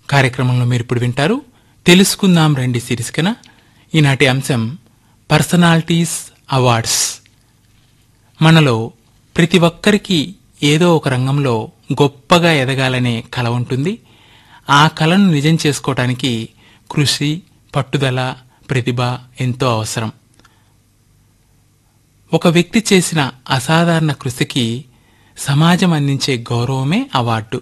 కార్యక్రమంలో మీరు ఇప్పుడు వింటారు తెలుసుకుందాం రండి శీర్షికన ఈనాటి అంశం పర్సనాలిటీస్ అవార్డ్స్ మనలో ప్రతి ఒక్కరికి ఏదో ఒక రంగంలో గొప్పగా ఎదగాలనే కల ఉంటుంది ఆ కలను నిజం చేసుకోవటానికి కృషి పట్టుదల ప్రతిభ ఎంతో అవసరం ఒక వ్యక్తి చేసిన అసాధారణ కృషికి సమాజం అందించే గౌరవమే అవార్డు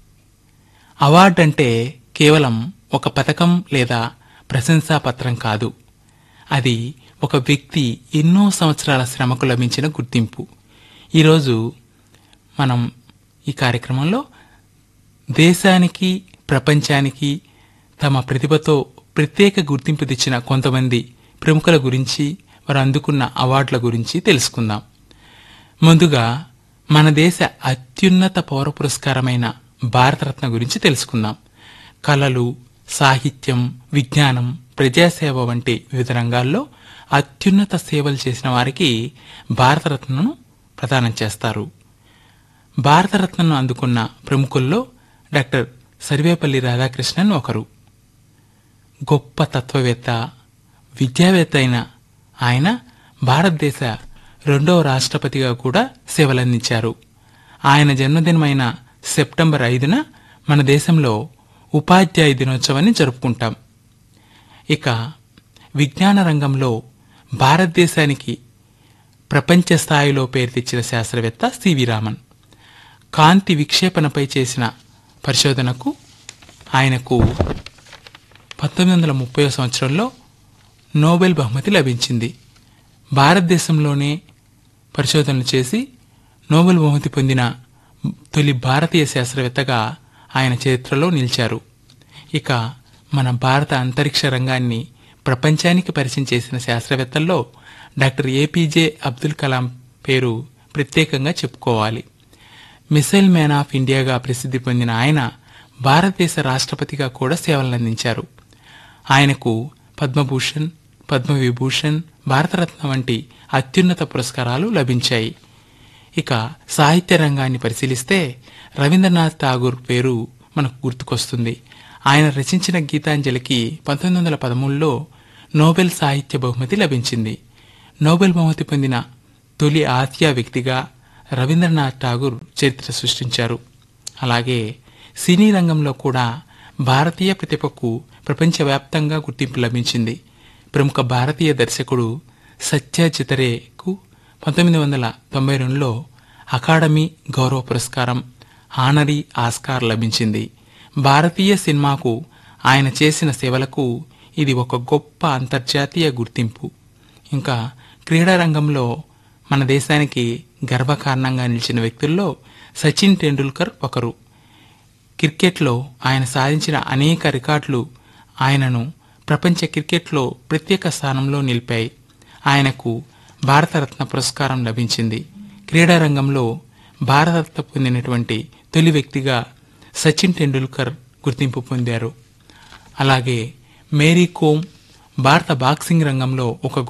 అవార్డు అంటే కేవలం ఒక పథకం లేదా ప్రశంసాపత్రం కాదు అది ఒక వ్యక్తి ఎన్నో సంవత్సరాల శ్రమకు లభించిన గుర్తింపు ఈరోజు మనం ఈ కార్యక్రమంలో దేశానికి ప్రపంచానికి తమ ప్రతిభతో ప్రత్యేక గుర్తింపు తెచ్చిన కొంతమంది ప్రముఖుల గురించి వారు అందుకున్న అవార్డుల గురించి తెలుసుకుందాం ముందుగా మన దేశ అత్యున్నత పౌర పురస్కారమైన భారతరత్న గురించి తెలుసుకుందాం కళలు సాహిత్యం విజ్ఞానం ప్రజాసేవ వంటి వివిధ రంగాల్లో అత్యున్నత సేవలు చేసిన వారికి భారతరత్నను ప్రదానం చేస్తారు భారతరత్నను అందుకున్న ప్రముఖుల్లో డాక్టర్ సర్వేపల్లి రాధాకృష్ణన్ ఒకరు గొప్ప తత్వవేత్త విద్యావేత్త అయిన ఆయన భారతదేశ రెండవ రాష్ట్రపతిగా కూడా సేవలందించారు ఆయన జన్మదినమైన సెప్టెంబర్ ఐదున మన దేశంలో ఉపాధ్యాయ దినోత్సవాన్ని జరుపుకుంటాం ఇక విజ్ఞాన రంగంలో భారతదేశానికి ప్రపంచ స్థాయిలో పేరు తెచ్చిన శాస్త్రవేత్త సివి రామన్ కాంతి విక్షేపణపై చేసిన పరిశోధనకు ఆయనకు పంతొమ్మిది వందల ముప్పై సంవత్సరంలో నోబెల్ బహుమతి లభించింది భారతదేశంలోనే పరిశోధనలు చేసి నోబెల్ బహుమతి పొందిన తొలి భారతీయ శాస్త్రవేత్తగా ఆయన చరిత్రలో నిలిచారు ఇక మన భారత అంతరిక్ష రంగాన్ని ప్రపంచానికి పరిచయం చేసిన శాస్త్రవేత్తల్లో డాక్టర్ ఏపీజే అబ్దుల్ కలాం పేరు ప్రత్యేకంగా చెప్పుకోవాలి మిసైల్ మ్యాన్ ఆఫ్ ఇండియాగా ప్రసిద్ధి పొందిన ఆయన భారతదేశ రాష్ట్రపతిగా కూడా సేవలందించారు ఆయనకు పద్మభూషణ్ పద్మవిభూషణ్ భారతరత్న వంటి అత్యున్నత పురస్కారాలు లభించాయి ఇక సాహిత్య రంగాన్ని పరిశీలిస్తే రవీంద్రనాథ్ ఠాగూర్ పేరు మనకు గుర్తుకొస్తుంది ఆయన రచించిన గీతాంజలికి పంతొమ్మిది వందల పదమూడులో నోబెల్ సాహిత్య బహుమతి లభించింది నోబెల్ బహుమతి పొందిన తొలి ఆసియా వ్యక్తిగా రవీంద్రనాథ్ ఠాగూర్ చరిత్ర సృష్టించారు అలాగే సినీ రంగంలో కూడా భారతీయ ప్రతిభకు ప్రపంచవ్యాప్తంగా గుర్తింపు లభించింది ప్రముఖ భారతీయ దర్శకుడు సత్య చితరేకు పంతొమ్మిది వందల తొంభై రెండులో అకాడమీ గౌరవ పురస్కారం ఆనరీ ఆస్కార్ లభించింది భారతీయ సినిమాకు ఆయన చేసిన సేవలకు ఇది ఒక గొప్ప అంతర్జాతీయ గుర్తింపు ఇంకా క్రీడా రంగంలో మన దేశానికి గర్వకారణంగా నిలిచిన వ్యక్తుల్లో సచిన్ టెండూల్కర్ ఒకరు క్రికెట్లో ఆయన సాధించిన అనేక రికార్డులు ఆయనను ప్రపంచ క్రికెట్లో ప్రత్యేక స్థానంలో నిలిపాయి ఆయనకు భారతరత్న పురస్కారం లభించింది క్రీడా రంగంలో భారతరత్న పొందినటువంటి తొలి వ్యక్తిగా సచిన్ టెండూల్కర్ గుర్తింపు పొందారు అలాగే మేరీ కోమ్ భారత బాక్సింగ్ రంగంలో ఒక